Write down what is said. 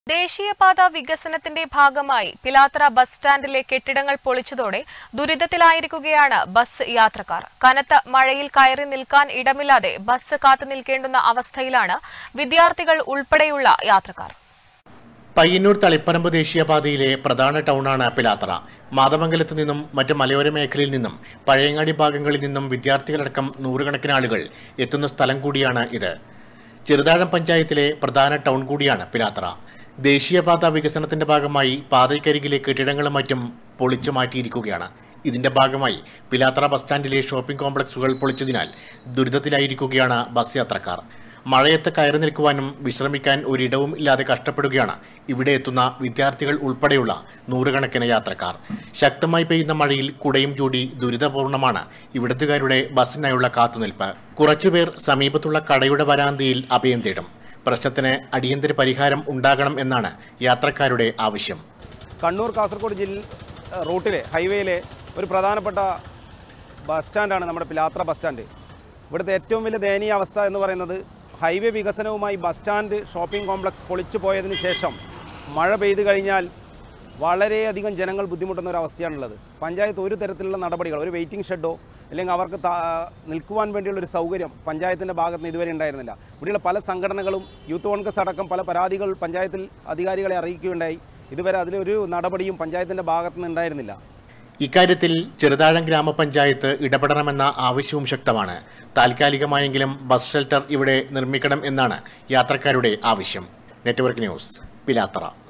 ദേശീയപാത വികസനത്തിന്റെ ഭാഗമായി പിലാത്ര ബസ് സ്റ്റാൻഡിലെ കെട്ടിടങ്ങൾ പൊളിച്ചതോടെ ദുരിതത്തിലായിരിക്കുകയാണ് ബസ് യാത്രക്കാർ കനത്ത മഴയിൽ കയറി നിൽക്കാൻ ഇടമില്ലാതെ ബസ് കാത്തു നിൽക്കേണ്ടുന്ന അവസ്ഥയിലാണ് വിദ്യാർത്ഥികൾ ഉൾപ്പെടെയുള്ള യാത്രക്കാർ പയ്യന്നൂർ തളിപ്പറമ്പ് ദേശീയപാതയിലെ പ്രധാന ടൗണാണ് പിലാത്ര മാതമംഗലത്ത് നിന്നും മറ്റ് മലയോര മേഖലയിൽ നിന്നും പഴയങ്ങാടി ഭാഗങ്ങളിൽ നിന്നും വിദ്യാർത്ഥികളടക്കം നൂറുകണക്കിന് ആളുകൾ എത്തുന്ന സ്ഥലം കൂടിയാണ് ഇത് ചെറുതാഴം പഞ്ചായത്തിലെ പ്രധാന ടൗൺ കൂടിയാണ് പിലാത്ര ദേശീയപാത വികസനത്തിന്റെ ഭാഗമായി പാതയ്ക്കരികിലെ കെട്ടിടങ്ങളും മറ്റും പൊളിച്ചു മാറ്റിയിരിക്കുകയാണ് ഇതിന്റെ ഭാഗമായി പിലാത്ര ബസ് സ്റ്റാൻഡിലെ ഷോപ്പിംഗ് കോംപ്ലക്സുകൾ പൊളിച്ചതിനാൽ ദുരിതത്തിലായിരിക്കുകയാണ് ബസ് യാത്രക്കാർ മഴയത്ത് കയറി നിൽക്കുവാനും വിശ്രമിക്കാൻ ഒരിടവും ഇല്ലാതെ കഷ്ടപ്പെടുകയാണ് ഇവിടെ എത്തുന്ന വിദ്യാർത്ഥികൾ ഉൾപ്പെടെയുള്ള നൂറുകണക്കിന് യാത്രക്കാർ ശക്തമായി പെയ്യുന്ന മഴയിൽ കുടയും ചൂടി ദുരിതപൂർണമാണ് ഇവിടത്തുകാരുടെ ബസ്സിനായുള്ള കാത്തുനിൽപ്പ് കുറച്ചുപേർ സമീപത്തുള്ള കടയുടെ വരാന്തയിൽ അഭയം തേടും പ്രശ്നത്തിന് അടിയന്തര പരിഹാരം ഉണ്ടാകണം എന്നാണ് യാത്രക്കാരുടെ ആവശ്യം കണ്ണൂർ കാസർഗോഡ് ജില്ല റൂട്ടിലെ ഹൈവേയിലെ ഒരു പ്രധാനപ്പെട്ട ബസ് സ്റ്റാൻഡാണ് നമ്മുടെ പിലാത്ര ബസ് സ്റ്റാൻഡ് ഇവിടുത്തെ ഏറ്റവും വലിയ ദയനീയ അവസ്ഥ എന്ന് പറയുന്നത് ഹൈവേ വികസനവുമായി ബസ് സ്റ്റാൻഡ് ഷോപ്പിംഗ് കോംപ്ലക്സ് പൊളിച്ചു പോയതിന് ശേഷം മഴ പെയ്തു കഴിഞ്ഞാൽ വളരെയധികം ജനങ്ങൾ ബുദ്ധിമുട്ടുന്ന ഒരു അവസ്ഥയാണുള്ളത് പഞ്ചായത്ത് ഒരു തരത്തിലുള്ള നടപടികൾ ഒരു വെയിറ്റിംഗ് ഷെഡോ അല്ലെങ്കിൽ അവർക്ക് താ- നിൽക്കുവാൻ വേണ്ടിയുള്ള ഒരു സൗകര്യം പഞ്ചായത്തിൻ്റെ ഭാഗത്ത് നിന്ന് ഇതുവരെ ഉണ്ടായിരുന്നില്ല ഇവിടെയുള്ള പല സംഘടനകളും യൂത്ത് കോൺഗ്രസ് അടക്കം പല പരാതികൾ പഞ്ചായത്തിൽ അധികാരികളെ അറിയിക്കുകയുണ്ടായി ഇതുവരെ അതിലൊരു നടപടിയും പഞ്ചായത്തിൻ്റെ ഭാഗത്ത് നിന്ന് ഉണ്ടായിരുന്നില്ല ഇക്കാര്യത്തിൽ ചെറുതാഴം ഗ്രാമപഞ്ചായത്ത് ഇടപെടണമെന്ന ആവശ്യവും ശക്തമാണ് താൽക്കാലികമായെങ്കിലും ബസ് ഷെൽട്ടർ ഇവിടെ നിർമ്മിക്കണം എന്നാണ് യാത്രക്കാരുടെ ആവശ്യം നെറ്റ്വർക്ക് ന്യൂസ് പിലാത്തറ